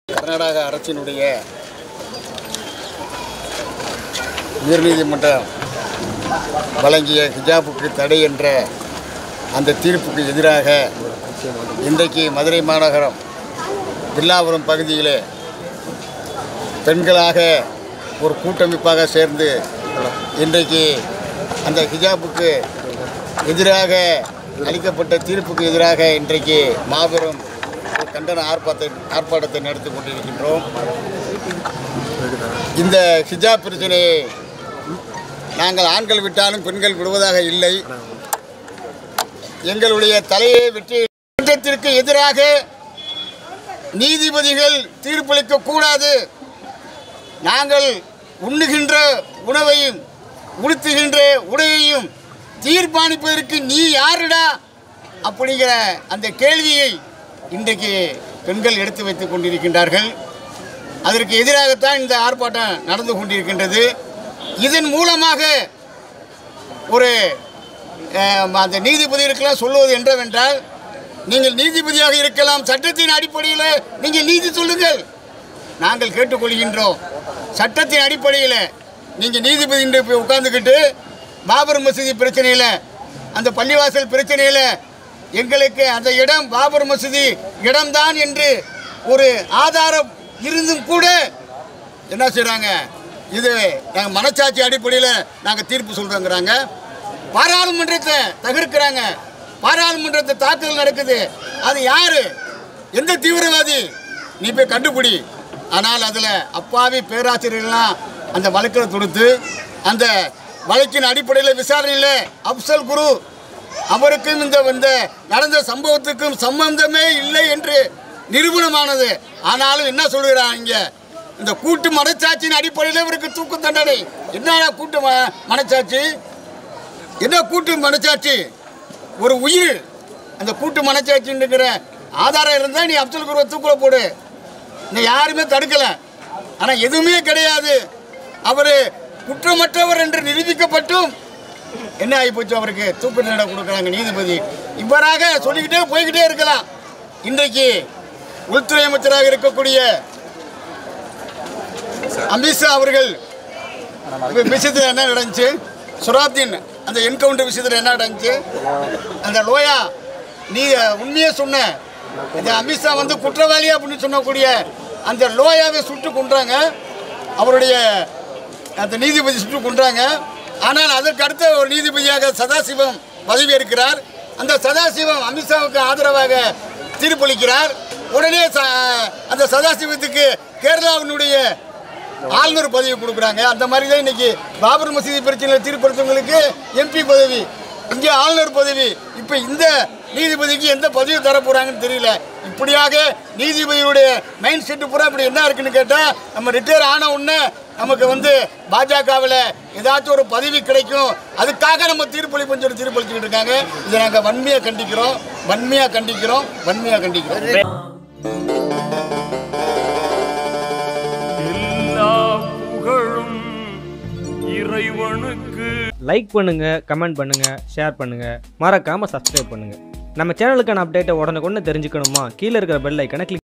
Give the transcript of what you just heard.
கர்நாடக அரசினுடைய உயர்நீதிமன்றம் வழங்கிய ஹிஜாபுக்கு தடை என்ற அந்த தீர்ப்புக்கு எதிராக இன்றைக்கு மதுரை மாநகரம் வில்லாபுரம் பகுதியிலே பெண்களாக ஒரு கூட்டமைப்பாக சேர்ந்து இன்றைக்கு அந்த ஹிஜாபுக்கு எதிராக அளிக்கப்பட்ட தீர்ப்புக்கு எதிராக இன்றைக்கு மாபெரும் ஒரு கண்டன ஆர்ப்பாட்டத்தை ஆர்ப்பாட்டத்தை நடத்தி கொண்டிருக்கின்றோம் இந்த ஹிஜாப் பிரச்சனையை நாங்கள் ஆண்கள் விட்டாலும் பெண்கள் விடுவதாக இல்லை எங்களுடைய தலையை வெற்றி சட்டத்திற்கு எதிராக நீதிபதிகள் தீர்ப்பளிக்க கூடாது நாங்கள் உண்ணுகின்ற உணவையும் உடுத்துகின்ற உடையையும் தீர்மானிப்பதற்கு நீ யாருடா அப்படிங்கிற அந்த கேள்வியை இன்றைக்கு பெண்கள் எடுத்து வைத்துக் கொண்டிருக்கின்றார்கள் அதற்கு எதிராகத்தான் இந்த ஆர்ப்பாட்டம் நடந்து கொண்டிருக்கின்றது இதன் மூலமாக ஒரு அஹ், அந்த நீதிபதிகளுக்கெல்லாம் சொல்லுவது என்னவென்றால் நீங்கள் நீதிபதியாக இருக்கலாம் சட்டத்தின் அடிப்படையில் நீங்கள் நீதி சொல்லுங்கள் நாங்கள் கேட்டுக்கொள்கின்றோம் சட்டத்தின் அடிப்படையில் நீங்கள் நீதிபதி என்று போய் உட்கார்ந்துக்கிட்டு பாபர் மசூதி பிரச்சனையில் அந்த பள்ளிவாசல் பிரச்சனையில் எங்களுக்கு அந்த இடம் பாபர் மசூதி இடம்தான் என்று ஒரு ஆதாரம் இருந்தும் கூட என்ன செய்கிறாங்க இது நாங்கள் மனச்சாட்சி அடிப்படையில் நாங்கள் தீர்ப்பு சொல்கிறோங்கிறாங்க பாராளுமன்றத்தை தகர்க்கிறாங்க பாராளுமன்றத்தை தாக்குதல் நடக்குது அது யாரு எந்த தீவிரவாதி நீ போய் கண்டுபிடி ஆனால் அதில் அப்பாவி பேராசிரியர்கள்லாம் அந்த வழக்கில் தொடுத்து அந்த வழக்கின் அடிப்படையில் விசாரணையில் அப்சல் குரு அவருக்கும் இந்த இந்த நடந்த சம்பவத்துக்கும் சம்பந்தமே இல்லை என்று நிரூபணமானது ஆனாலும் என்ன சொல்கிறான் இங்கே இந்த கூட்டு மனச்சாட்சியின் அடிப்படையில் இவருக்கு தூக்கு தண்டனை என்னடா கூட்டு ம- மனச்சாட்சி என்ன கூட்டு மனச்சாட்சி ஒரு உயிர் அந்த கூட்டு மனச்சாட்சிங்கிற ஆதாரம் இருந்தால் நீ அப்துல் குருவை தூக்குல போடு இந்த யாருமே தடுக்கல ஆனால் எதுவுமே கிடையாது அவர் குற்றமற்றவர் என்று நிரூபிக்கப்பட்டும் என்ன ஆகிப்போச்சு அவருக்கு தூக்கு தண்டனை கொடுக்குறாங்க நீதிபதி இவ்வாறாக சொல்லிக்கிட்டே போய்கிட்டே இருக்கலாம் இன்றைக்கு உள்துறை அமைச்சராக இருக்கக்கூடிய அமித்ஷா அவர்கள் இப்ப விஷயத்தில் என்ன நடந்துச்சு சுராப்தீன் அந்த என்கவுண்டர் விஷயத்தில் என்ன நடந்துச்சு அந்த லோயா நீ உண்மையே சொன்ன இந்த அமித்ஷா வந்து குற்றவாளி அப்படின்னு சொன்னக்கூடிய அந்த லோயாவை சுட்டு கொன்றாங்க அவருடைய அந்த நீதிபதி சுட்டு கொன்றாங்க ஆனால் அதற்கு அடுத்த ஒரு நீதிபதியாக சதாசிவம் பதவி இருக்கிறார் அந்த சதாசிவம் அமித்ஷாவுக்கு ஆதரவாக தீர்ப்பளிக்கிறார் உடனே ச- அந்த சதாசிவத்துக்கு கேரளாவினுடைய ஆளுநர் பதவி கொடுக்குறாங்க அந்த மாதிரி தான் இன்னைக்கு பாபர் மசீதி பிரச்சனையில் தீர்ப்படுத்தவங்களுக்கு எம்பி பதவி இங்கே ஆளுநர் பதவி இப்போ இந்த நீதிபதிக்கு எந்த பதவி தர போகிறாங்கன்னு தெரியல இப்படியாக நீதிபதியுடைய மைண்ட் செட்டு பூரா இப்படி என்ன இருக்குன்னு கேட்டால் நம்ம ரிட்டையர் ஆன உடனே நமக்கு வந்து பாஜகவில் ஏதாச்சும் ஒரு பதவி கிடைக்கும் அதுக்காக நம்ம தீர்ப்பளிப்புன்னு சொல்லி தீர்ப்பளிச்சுக்கிட்டு இருக்காங்க இதை நாங்கள் வன்மையாக கண்டிக்கிறோம் வன்மையாக கண்டிக்கிறோம் வன்மையாக கண்டிக்கிறோம் எல்லா புகழும் இறைவனுக்கு லைக் பண்ணுங்க கமெண்ட் பண்ணுங்க ஷேர் பண்ணுங்க மறக்காம சப்ஸ்கிரைப் பண்ணுங்க நம்ம சேனலுக்கான அப்டேட்டை உடனுக்குடனே தெரிஞ்சுக்கணுமா கீழே இருக்கிற பெல் ஐக்கனை கிளிக்